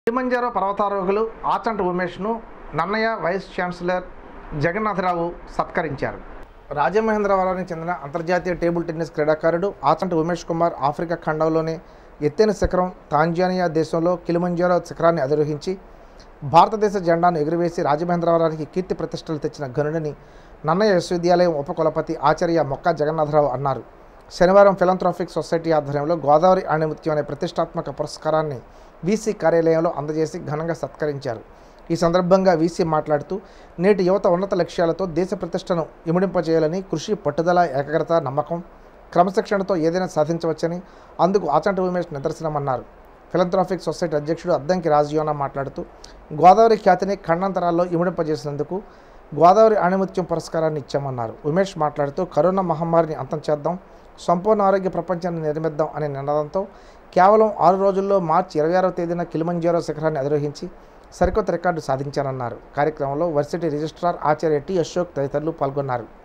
Kilimanjaro పర్వతారోహులు ఆచంట ఉమేష్ను Nannaya vice chancellor Jagannatharao సత్కరించారు రాజమహేంద్రవరానికి చెందిన అంతర్జాతీయ టేబుల్ టెన్నిస్ క్రీడాకారుడు ఆచంట ఉమేష్ కుమార్ ఆఫ్రికా ఖండంలోని ఎత్తైన శిఖరం తాంజానియా దేశంలో కిలిమంజారో శిఖరాన్ని అధిరోహించి భారతదేశ జెండాను ఎగురవేసి రాజమహేంద్రవరానికి కీర్తి ప్రతిష్టలు తెచ్చిన గనుడిని నన్నయ్య విశ్వవిద్యాలయం ఉపకులపతి ఆచార్య మొక్క జగన్నాథరావు అన్నారు శనివారం ఫిలంథ్రాఫిక్ సొసైటీ ఆధ్వర్యంలో గోదావరి ఆణిముత్యం అనే ప్రతిష్టాత్మక పురస్కారాన్ని వీసీ కార్యాలయంలో అందజేసి ఘనంగా సత్కరించారు ఈ సందర్భంగా వీసీ మాట్లాడుతూ నేటి యువత ఉన్నత లక్ష్యాలతో దేశ ప్రతిష్టను ఇముడింపజేయాలని కృషి పట్టుదల ఏకాగ్రత నమ్మకం క్రమశిక్షణతో ఏదైనా సాధించవచ్చని అందుకు ఆచంట ఉమేష్ నిదర్శనమన్నారు ఫిలంథ్రాఫిక్ సొసైటీ అధ్యక్షుడు అద్దంకి రాజయోన మాట్లాడుతూ గోదావరి ఖ్యాతిని ఖండాంతరాల్లో ఇముడింపజేసినందుకు గోదావరి ఆణిముత్యం పురస్కారాన్ని ఇచ్చామన్నారు ఉమేష్ మాట్లాడుతూ కరోనా మహమ్మారిని అంతం చేద్దాం సంపూర్ణ ఆరోగ్య ప్రపంచాన్ని నిర్మిద్దాం అనే నినాదంతో కేవలం ఆరు రోజుల్లో మార్చి ఇరవై ఆరవ తేదీన కిలిమంజారో శిఖరాన్ని అధిరోహించి సరికొత్త రికార్డు సాధించానన్నారు కార్యక్రమంలో వర్సిటీ రిజిస్ట్రార్ ఆచార్య టి అశోక్ తదితరులు పాల్గొన్నారు